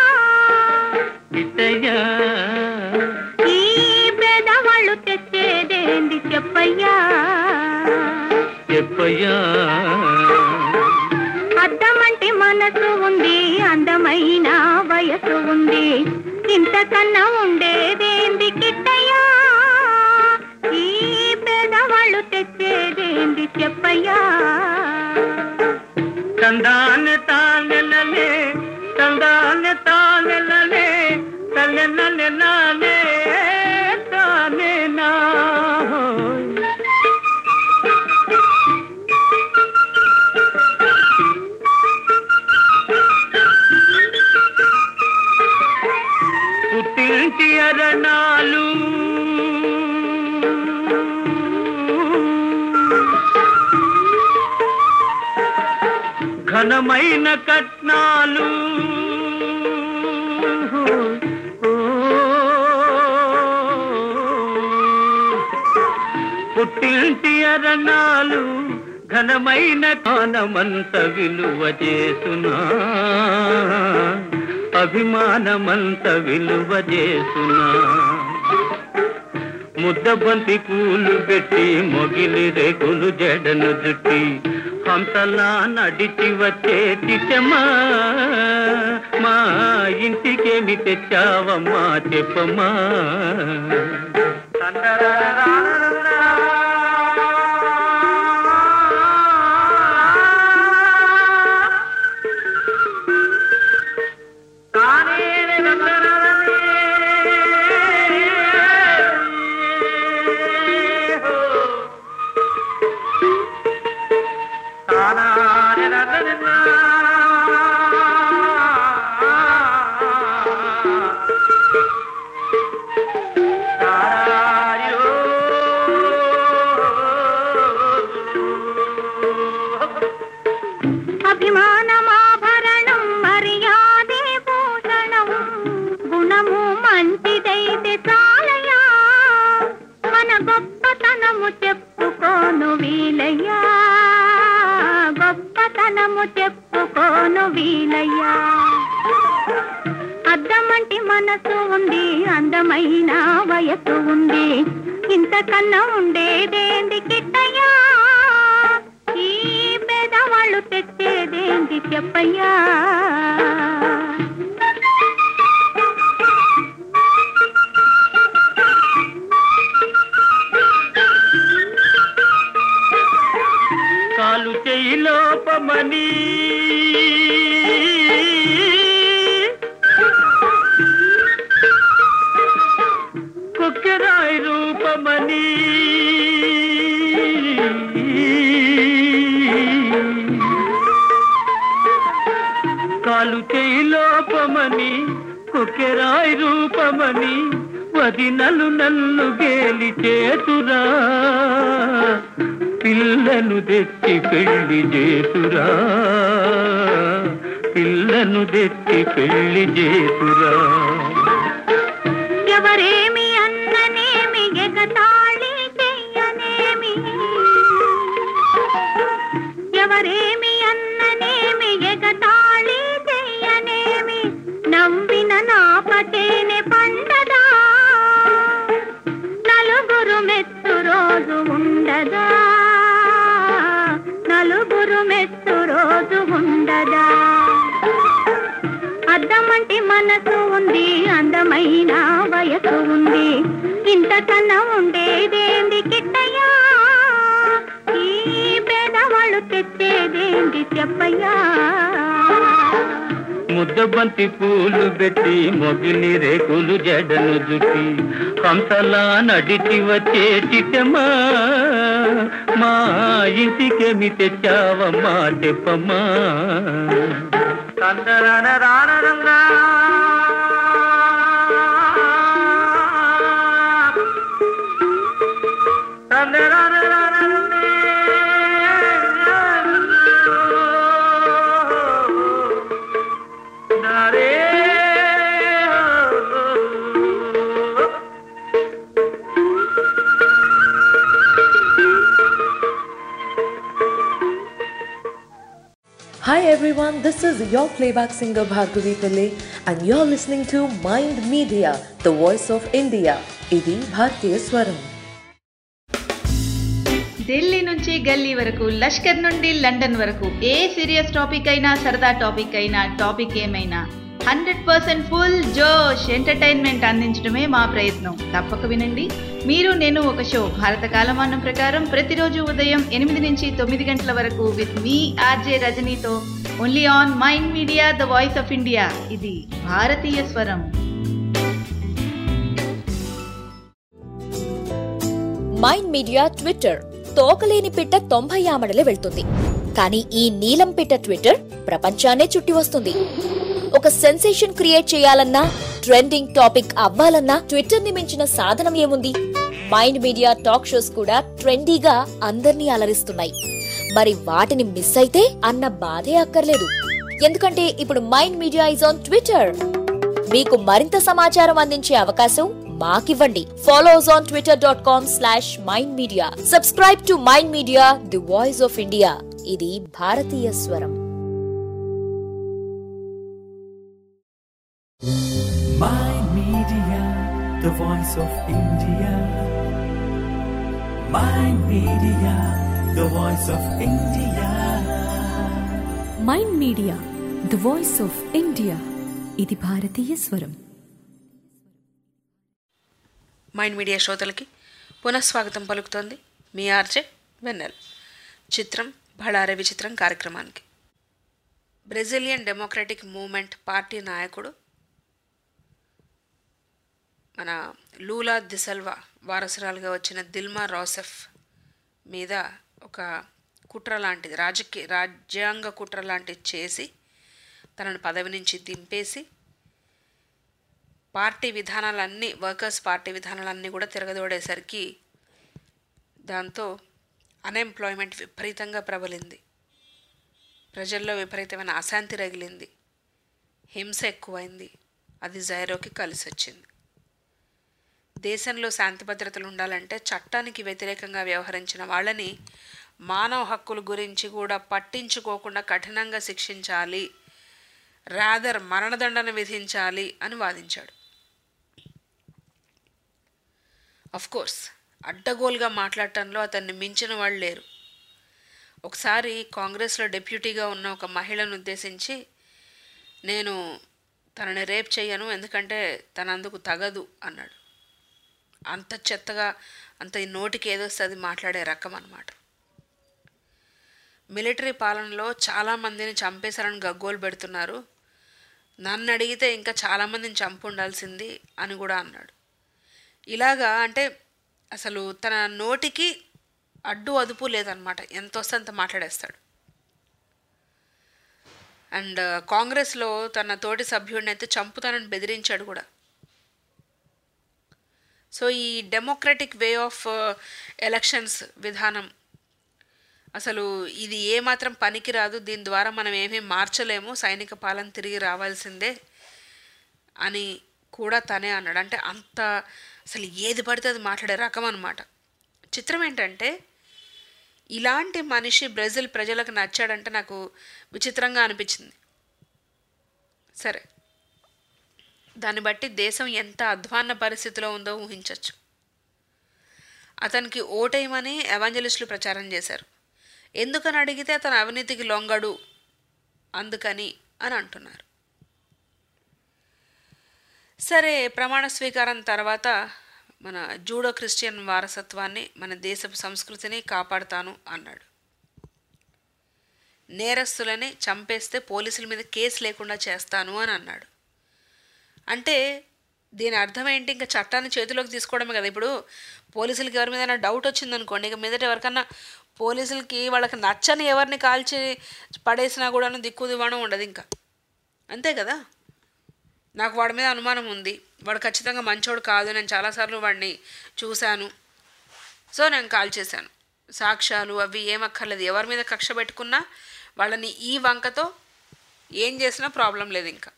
ఇతయ్యా ఈ పేదవాళ్ళు తెచ్చేదేంది చెప్పయ్యా చెప్పయ్యా అద్దమంటి మనసు ఉంది అందమైన వయసు ఉంది ఇంతకన్నా ఉండేదేంది కిట్టయ్యా చెప్పయ్యా తందాన తానెలలే తందాన తానెలలే తల్లెనలే నానే తానే నా పుట్టింటి అరణాలు ఘనమైన కట్నాలు పుట్టింటి అరణాలు ఘనమైన కానమంత విలువ చేసునా అభిమానమంత విలువ చేసునా ముద్దబంతి పూలు పెట్టి మొగిలి రేకులు జడను జుట్టి హంసలా నడిచి వచ్చే చిట్టమ్మా మా ఇంటికేమి తెచ్చావమ్మా చెప్పమ్మా అభిమానమాభరణం మర్యాదే భూషణం గుణము మంచిదైతే చాలయా మన గొప్పతనము చెప్పుకోను వీలయ్యా గొప్పతనము చెప్పుకోను వీలయ్యా అద్దమంటి మనసు ఉంది అందమైన వయసు ఉంది ఇంతకన్నా ఉండేదేంది కిట్టయ్యా ఈ పేదవాళ్ళు తెచ్చేదేంది చెప్పయ్యా కాలు చేయి లోపమని కుక్కెరాయి రూపమని కాలు చేయి లోపమని కుక్కెరాయి రూపమని వదినలు నన్ను గేలి చేతురా పిల్లను తెచ్చి పెళ్లి చేతురా పిల్లను తెచ్చి పెళ్లి చేతురా ఎవరేమి అన్ననేమి ఎగతాళి చెయ్యనేమి ఎవరేమి అన్ననేమి ఎగతాళి చెయ్యనేమి నవ్విన నాపటేనే పండదా నలుగురు మెత్తు రోజు ఉండదా నలుగురు మెత్తు రోజు ఉండదా అద్దమంటి మనసు ఉంది అందమైన వయసు ఉంది ఇంతకన్నా ఉండేదేంది కిట్టయ్యా ఈ పేదవాళ్ళు తెచ్చేదేంది చెప్పయ్యా ముద్దబంతి పూలు పెట్టి మొగిలి రేకులు జడను జుట్టి హంసలా నడిచి వచ్చే చిట్టమ్మా మా ఇంటికేమి తెచ్చావమ్మా చెప్పమ్మా Hi everyone, this is your playback singer Bhargavi Pillai and you're listening to Mind Media, the voice of India. ఇది భారతీయ స్వరం ఢిల్లీ నుంచి గల్లీ వరకు లష్కర్ నుండి లండన్ వరకు ఏ సీరియస్ టాపిక్ అయినా సరదా టాపిక్ అయినా టాపిక్ ఏమైనా హండ్రెడ్ పర్సెంట్ ఫుల్ జోష్ ఎంటర్టైన్మెంట్ అందించడమే మా ప్రయత్నం తప్పక వినండి మీరు నేను ఒక షో భారత కాలమానం ప్రకారం ప్రతిరోజు ఉదయం ఎనిమిది నుంచి తొమ్మిది గంటల వరకు విత్ మీ ఆర్జే రజనీతో only on Mind Media the voice of India ఇది భారతీయ స్వరం మైండ్ మీడియా ట్విట్టర్ తోకలేని పిట్ట తొంభై ఆమడలే వెళ్తుంది కానీ ఈ నీలం పిట్ట ట్విట్టర్ ప్రపంచాన్నే చుట్టి వస్తుంది ఒక సెన్సేషన్ క్రియేట్ చేయాలన్నా ట్రెండింగ్ టాపిక్ అవ్వాలన్నా ట్విట్టర్ ని మించిన సాధనం ఏముంది మైండ్ మీడియా టాక్ షోస్ కూడా ట్రెండీగా అందర్నీ అలరిస్తున్నాయి మరి వాటిని మిస్ అయితే అన్న బాధే అక్కర్లేదు ఎందుకంటే ఇప్పుడు Mind Media is on Twitter మీకు మరింత సమాచారం అందించే అవకాశం మాకివ్వండి follows on Twitter dot com slash Mind Media subscribe to Mind Media the voice of India ఇది భారతీయ స్వరం Mind Media, the voice of India. Mind Media, the voice of India. Mind Media the voice of India ఇది భారతీయ స్వరం మైండ్ మీడియా శ్రోతలకి పునఃస్వాగతం పలుకుతోంది మీ ఆర్జే వెన్నెల్ చిత్రం బళారే విచిత్రం కార్యక్రమానికి బ్రెజిలియన్ డెమోక్రటిక్ మూవ్మెంట్ పార్టీ నాయకుడు మన లూలా దిసల్వా వారసురాలుగా వచ్చిన దిల్మా రోసెఫ్ మీద ఒక కుట్ర లాంటిది రాజకీయ రాజ్యాంగ కుట్ర లాంటిది చేసి తనను పదవి నుంచి దింపేసి పార్టీ విధానాలన్నీ వర్కర్స్ పార్టీ విధానాలన్నీ కూడా తిరగదోడేసరికి దాంతో అన్ఎంప్లాయ్మెంట్ విపరీతంగా ప్రబలింది ప్రజల్లో విపరీతమైన అశాంతి రగిలింది హింస ఎక్కువైంది అది జైరోకి కలిసి వచ్చింది దేశంలో శాంతి భద్రతలు ఉండాలంటే చట్టానికి వ్యతిరేకంగా వ్యవహరించిన వాళ్ళని మానవ హక్కుల గురించి కూడా పట్టించుకోకుండా కఠినంగా శిక్షించాలి రాదర్ మరణదండన విధించాలి అని వాదించాడు కోర్స్ అడ్డగోలుగా మాట్లాడటంలో అతన్ని మించిన వాళ్ళు లేరు ఒకసారి కాంగ్రెస్లో డెప్యూటీగా ఉన్న ఒక మహిళను ఉద్దేశించి నేను తనని రేప్ చేయను ఎందుకంటే తన అందుకు తగదు అన్నాడు అంత చెత్తగా అంత ఈ నోటికి ఏదొస్తే అది మాట్లాడే రకం అన్నమాట మిలిటరీ పాలనలో చాలామందిని చంపేశారని గగ్గోలు పెడుతున్నారు నన్ను అడిగితే ఇంకా చాలామందిని చంపు ఉండాల్సింది అని కూడా అన్నాడు ఇలాగా అంటే అసలు తన నోటికి అడ్డు అదుపు లేదనమాట ఎంత వస్తే అంత మాట్లాడేస్తాడు అండ్ కాంగ్రెస్లో తన తోటి సభ్యుడిని అయితే చంపుతానని బెదిరించాడు కూడా సో ఈ డెమోక్రటిక్ వే ఆఫ్ ఎలక్షన్స్ విధానం అసలు ఇది ఏమాత్రం పనికిరాదు దీని ద్వారా మనం ఏమీ మార్చలేము సైనిక పాలన తిరిగి రావాల్సిందే అని కూడా తనే అన్నాడు అంటే అంత అసలు ఏది పడితే అది మాట్లాడే రకం అనమాట చిత్రం ఏంటంటే ఇలాంటి మనిషి బ్రెజిల్ ప్రజలకు నచ్చాడంటే నాకు విచిత్రంగా అనిపించింది సరే దాన్ని బట్టి దేశం ఎంత అధ్వాన్న పరిస్థితిలో ఉందో ఊహించవచ్చు అతనికి ఓటేయమని ఎవాంజలిస్టులు ప్రచారం చేశారు ఎందుకని అడిగితే అతను అవినీతికి లొంగడు అందుకని అని అంటున్నారు సరే ప్రమాణ స్వీకారం తర్వాత మన జూడో క్రిస్టియన్ వారసత్వాన్ని మన దేశపు సంస్కృతిని కాపాడుతాను అన్నాడు నేరస్తులని చంపేస్తే పోలీసుల మీద కేసు లేకుండా చేస్తాను అని అన్నాడు అంటే దీని అర్థం ఏంటి ఇంకా చట్టాన్ని చేతిలోకి తీసుకోవడమే కదా ఇప్పుడు పోలీసులకి ఎవరి మీద డౌట్ వచ్చిందనుకోండి ఇక మీదట ఎవరికన్నా పోలీసులకి వాళ్ళకి నచ్చని ఎవరిని కాల్చి పడేసినా కూడాను దిక్కు దివాణం ఉండదు ఇంకా అంతే కదా నాకు వాడి మీద అనుమానం ఉంది వాడు ఖచ్చితంగా మంచోడు కాదు నేను చాలాసార్లు వాడిని చూశాను సో నేను కాల్ చేశాను సాక్ష్యాలు అవి ఏమక్కర్లేదు ఎవరి మీద కక్ష పెట్టుకున్నా వాళ్ళని ఈ వంకతో ఏం చేసినా ప్రాబ్లం లేదు ఇంకా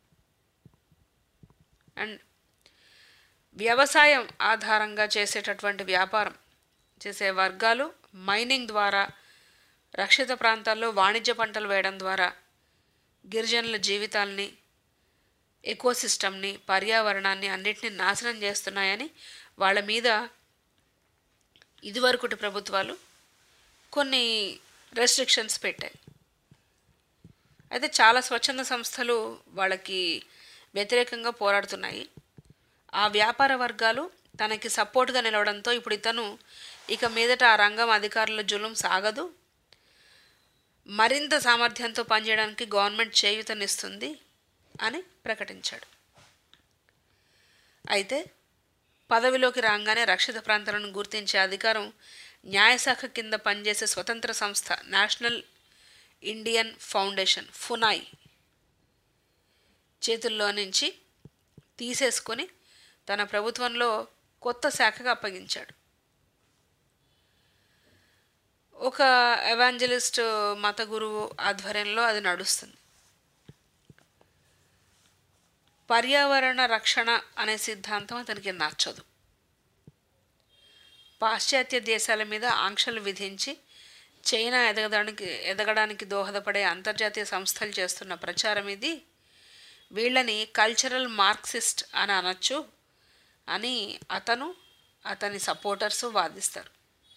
అండ్ వ్యవసాయం ఆధారంగా చేసేటటువంటి వ్యాపారం చేసే వర్గాలు మైనింగ్ ద్వారా రక్షిత ప్రాంతాల్లో వాణిజ్య పంటలు వేయడం ద్వారా గిరిజనుల జీవితాల్ని ఎకోసిస్టమ్ని పర్యావరణాన్ని అన్నిటిని నాశనం చేస్తున్నాయని వాళ్ళ మీద ఇదివరకటి ప్రభుత్వాలు కొన్ని రెస్ట్రిక్షన్స్ పెట్టాయి అయితే చాలా స్వచ్ఛంద సంస్థలు వాళ్ళకి వ్యతిరేకంగా పోరాడుతున్నాయి ఆ వ్యాపార వర్గాలు తనకి సపోర్ట్గా నిలవడంతో ఇప్పుడు ఇతను ఇక మీదట ఆ రంగం అధికారుల జులుం సాగదు మరింత సామర్థ్యంతో పనిచేయడానికి గవర్నమెంట్ చేయూతనిస్తుంది అని ప్రకటించాడు అయితే పదవిలోకి రాగానే రక్షిత ప్రాంతాలను గుర్తించే అధికారం న్యాయశాఖ కింద పనిచేసే స్వతంత్ర సంస్థ నేషనల్ ఇండియన్ ఫౌండేషన్ ఫునాయ్ చేతుల్లో నుంచి తీసేసుకొని తన ప్రభుత్వంలో కొత్త శాఖగా అప్పగించాడు ఒక ఎవాంజలిస్ట్ మత గురువు ఆధ్వర్యంలో అది నడుస్తుంది పర్యావరణ రక్షణ అనే సిద్ధాంతం అతనికి నచ్చదు పాశ్చాత్య దేశాల మీద ఆంక్షలు విధించి చైనా ఎదగడానికి ఎదగడానికి దోహదపడే అంతర్జాతీయ సంస్థలు చేస్తున్న ప్రచారం ఇది వీళ్ళని కల్చరల్ మార్క్సిస్ట్ అని అనొచ్చు అని అతను అతని సపోర్టర్స్ వాదిస్తారు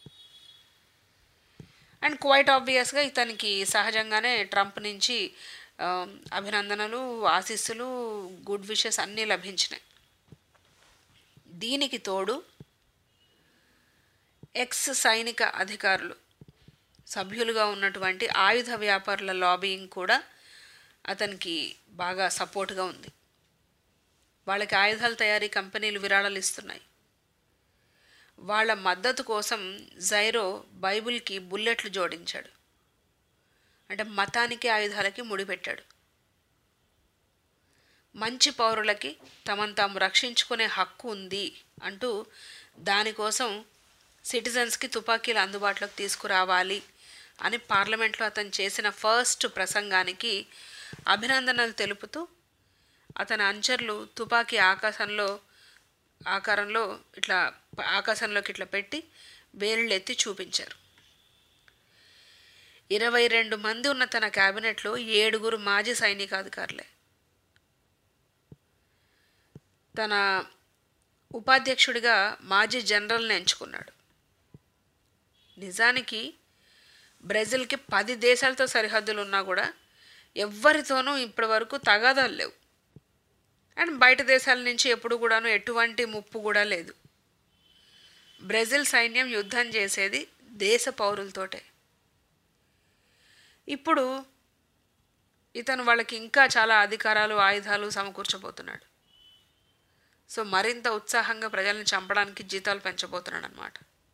అండ్ క్వైట్ ఆబ్వియస్గా ఇతనికి సహజంగానే ట్రంప్ నుంచి ఆ, అభినందనలు ఆశీస్సులు గుడ్ విషెస్ అన్నీ లభించినాయి దీనికి తోడు ఎక్స్ సైనిక అధికారులు సభ్యులుగా ఉన్నటువంటి ఆయుధ వ్యాపారుల లాబియింగ్ కూడా అతనికి బాగా సపోర్ట్గా ఉంది వాళ్ళకి ఆయుధాల తయారీ కంపెనీలు విరాళాలు ఇస్తున్నాయి వాళ్ళ మద్దతు కోసం జైరో బైబిల్కి బుల్లెట్లు జోడించాడు అంటే మతానికి ఆయుధాలకి ముడిపెట్టాడు మంచి పౌరులకి తమను తాము రక్షించుకునే హక్కు ఉంది అంటూ దానికోసం సిటిజన్స్కి తుపాకీలు అందుబాటులోకి తీసుకురావాలి అని పార్లమెంట్లో అతను చేసిన ఫస్ట్ ప్రసంగానికి అభినందనలు తెలుపుతూ అతని అంచర్లు తుపాకీ ఆకాశంలో ఆకారంలో ఇట్లా ప- ఆకాశంలోకి ఇట్లా పెట్టి వేళ్ళు ఎత్తి చూపించారు ఇరవై రెండు మంది ఉన్న తన క్యాబినెట్లో ఏడుగురు మాజీ సైనికాధికారులే తన ఉపాధ్యక్షుడిగా మాజీ జనరల్ని ఎంచుకున్నాడు నిజానికి బ్రెజిల్కి పది దేశాలతో సరిహద్దులు ఉన్నా కూడా ఎవ్వరితోనూ ఇప్పటి వరకు తగాదాలు లేవు అండ్ బయట దేశాల నుంచి ఎప్పుడు కూడాను ఎటువంటి ముప్పు కూడా లేదు బ్రెజిల్ సైన్యం యుద్ధం చేసేది దేశ పౌరులతోటే ఇప్పుడు ఇతను వాళ్ళకి ఇంకా చాలా అధికారాలు ఆయుధాలు సమకూర్చబోతున్నాడు సో మరింత ఉత్సాహంగా ప్రజల్ని చంపడానికి జీతాలు పెంచబోతున్నాడు అనమాట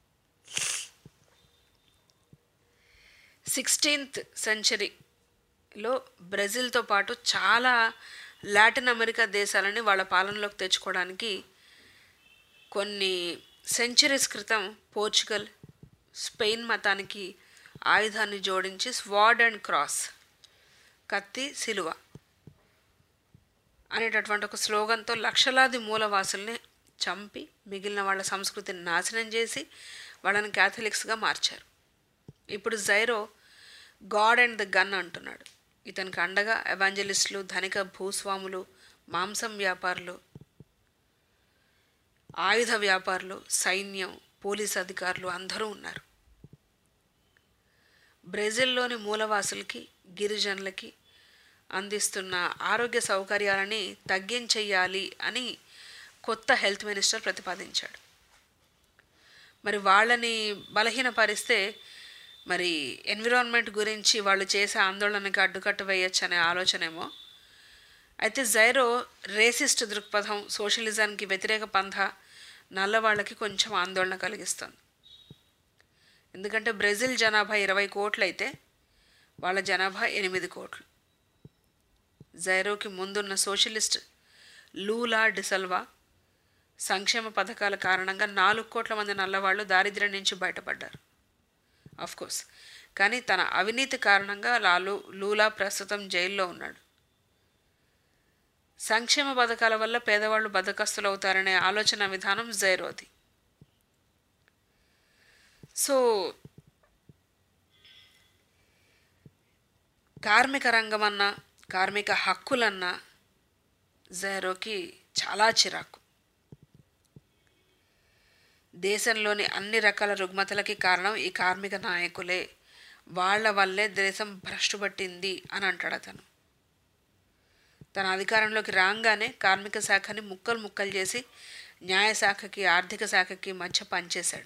సిక్స్టీన్త్ సెంచరీలో బ్రెజిల్తో పాటు చాలా లాటిన్ అమెరికా దేశాలని వాళ్ళ పాలనలోకి తెచ్చుకోవడానికి కొన్ని సెంచరీస్ క్రితం పోర్చుగల్ స్పెయిన్ మతానికి ఆయుధాన్ని జోడించి స్వాడ్ అండ్ క్రాస్ కత్తి సిలువ అనేటటువంటి ఒక స్లోగన్తో లక్షలాది మూలవాసుల్ని చంపి మిగిలిన వాళ్ళ సంస్కృతిని నాశనం చేసి వాళ్ళని క్యాథలిక్స్గా మార్చారు ఇప్పుడు జైరో గాడ్ అండ్ ద గన్ అంటున్నాడు ఇతనికి అండగా ఎవాంజలిస్టులు ధనిక భూస్వాములు మాంసం వ్యాపారులు ఆయుధ వ్యాపారులు సైన్యం పోలీస్ అధికారులు అందరూ ఉన్నారు బ్రెజిల్లోని మూలవాసులకి గిరిజనులకి అందిస్తున్న ఆరోగ్య సౌకర్యాలని తగ్గించేయాలి అని కొత్త హెల్త్ మినిస్టర్ ప్రతిపాదించాడు మరి వాళ్ళని బలహీనపరిస్తే మరి ఎన్విరాన్మెంట్ గురించి వాళ్ళు చేసే ఆందోళనకి అడ్డుకట్ట వేయచ్చు అనే ఆలోచనేమో అయితే జైరో రేసిస్ట్ దృక్పథం సోషలిజానికి వ్యతిరేక పంథ నల్లవాళ్ళకి కొంచెం ఆందోళన కలిగిస్తుంది ఎందుకంటే బ్రెజిల్ జనాభా ఇరవై కోట్లు అయితే వాళ్ళ జనాభా ఎనిమిది కోట్లు జైరోకి ముందున్న సోషలిస్ట్ లూలా డిసల్వా సంక్షేమ పథకాల కారణంగా నాలుగు కోట్ల మంది నల్లవాళ్ళు దారిద్ర్యం నుంచి బయటపడ్డారు కోర్స్ కానీ తన అవినీతి కారణంగా లాలు లూలా ప్రస్తుతం జైల్లో ఉన్నాడు సంక్షేమ పథకాల వల్ల పేదవాళ్ళు బద్దకస్తులు అవుతారనే ఆలోచన విధానం జైరోది సో కార్మిక రంగం అన్నా కార్మిక హక్కులన్నా జైరోకి చాలా చిరాకు దేశంలోని అన్ని రకాల రుగ్మతలకి కారణం ఈ కార్మిక నాయకులే వాళ్ళ వల్లే దేశం భ్రష్టు పట్టింది అని అంటాడు అతను తన అధికారంలోకి రాగానే కార్మిక శాఖని ముక్కలు ముక్కలు చేసి న్యాయశాఖకి ఆర్థిక శాఖకి మధ్య పనిచేశాడు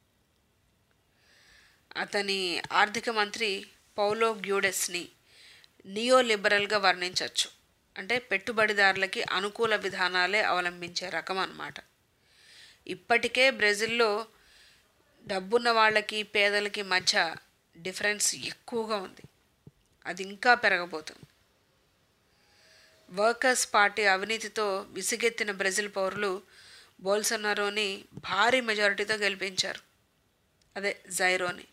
అతని ఆర్థిక మంత్రి పౌలో గ్యూడెస్ని నియో లిబరల్గా వర్ణించవచ్చు అంటే పెట్టుబడిదారులకి అనుకూల విధానాలే అవలంబించే రకం అన్నమాట ఇప్పటికే బ్రెజిల్లో డబ్బున్న వాళ్ళకి పేదలకి మధ్య డిఫరెన్స్ ఎక్కువగా ఉంది అది ఇంకా పెరగబోతుంది వర్కర్స్ పార్టీ అవినీతితో విసిగెత్తిన బ్రెజిల్ పౌరులు బోల్సొనారోని భారీ మెజారిటీతో గెలిపించారు అదే జైరోని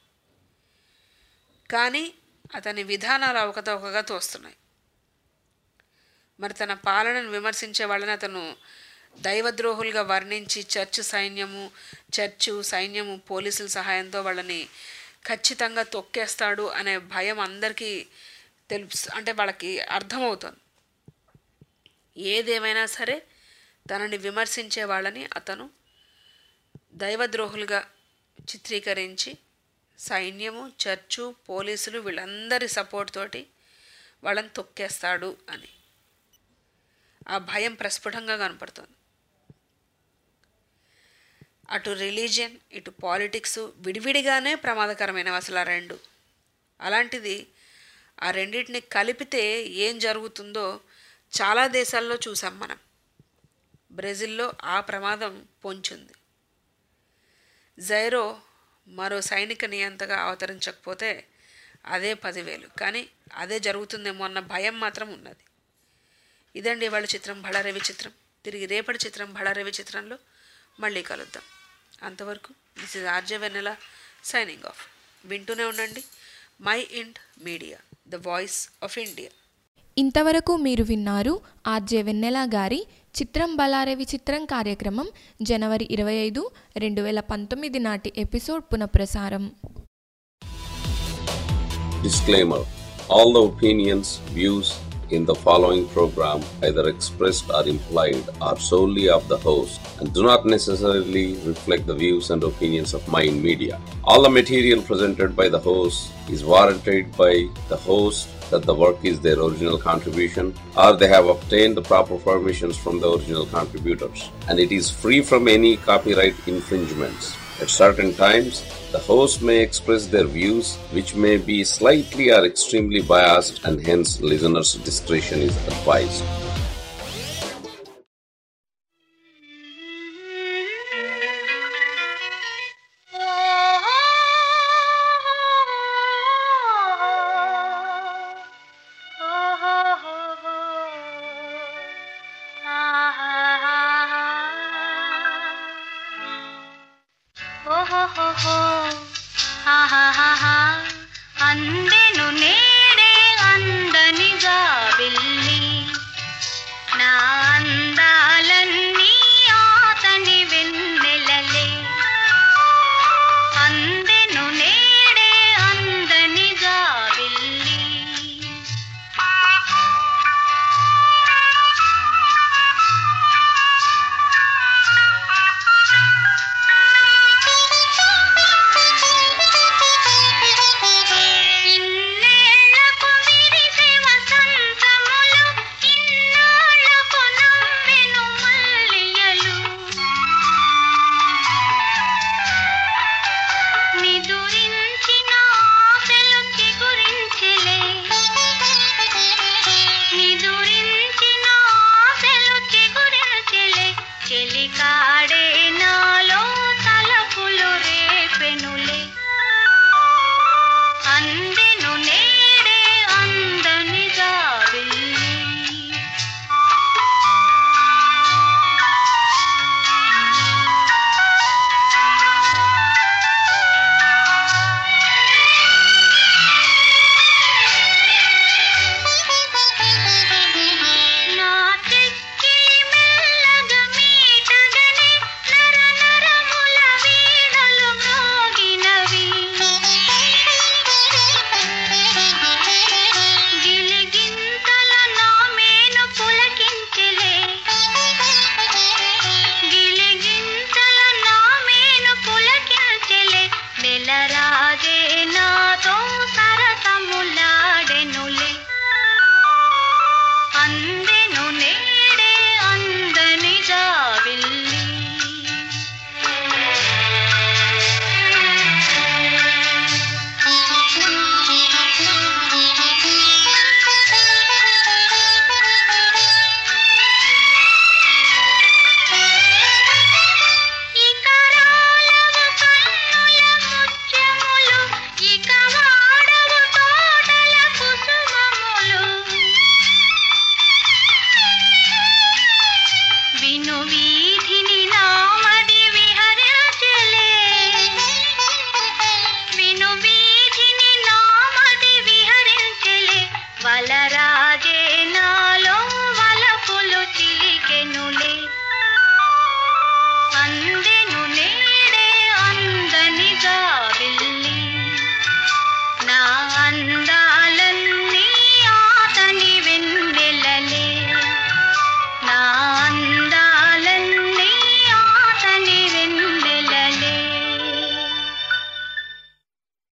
కానీ అతని విధానాలు అవకతవకగా తోస్తున్నాయి మరి తన పాలనను విమర్శించే వాళ్ళని అతను దైవద్రోహులుగా వర్ణించి చర్చ్ సైన్యము చర్చు సైన్యము పోలీసుల సహాయంతో వాళ్ళని ఖచ్చితంగా తొక్కేస్తాడు అనే భయం అందరికీ తెలుసు అంటే వాళ్ళకి అర్థమవుతుంది ఏదేమైనా సరే తనని విమర్శించే వాళ్ళని అతను దైవద్రోహులుగా చిత్రీకరించి సైన్యము చర్చు పోలీసులు వీళ్ళందరి సపోర్ట్ తోటి వాళ్ళని తొక్కేస్తాడు అని ఆ భయం ప్రస్ఫుటంగా కనపడుతుంది అటు రిలీజియన్ ఇటు పాలిటిక్స్ విడివిడిగానే ప్రమాదకరమైనవి అసలు ఆ రెండు అలాంటిది ఆ రెండింటిని కలిపితే ఏం జరుగుతుందో చాలా దేశాల్లో చూసాం మనం బ్రెజిల్లో ఆ ప్రమాదం పొంచుంది జైరో మరో సైనిక నియంతగా అవతరించకపోతే అదే పదివేలు కానీ అదే జరుగుతుందేమో అన్న భయం మాత్రం ఉన్నది ఇదండి వాళ్ళ చిత్రం బళారవి చిత్రం తిరిగి రేపటి చిత్రం బళారవి చిత్రంలో మళ్ళీ కలుద్దాం అంతవరకు this is R J Vennela signing off వింటూనే ఉండండి mind media the voice of India ఇంతవరకు మీరు విన్నారు ఆర్జే వెన్నెల గారి చిత్రం బలారే విచిత్రం కార్యక్రమం జనవరి ఇరవై ఐదు రెండు వేల పంతొమ్మిది నాటి ఎపిసోడ్ పునఃప్రసారం Disclaimer All the opinions, views in the following program, either expressed or implied, are solely of the host and do not necessarily reflect the views and opinions of Mind Media. All the material presented by the host is warranted by the host that the work is their original contribution or they have obtained the proper permissions from the original contributors and it is free from any copyright infringements. At certain times, the host may express their views which may be slightly or extremely biased and hence listeners' discretion is advised. ఓహోహోహో, ఆహాహాహా, అందెను నే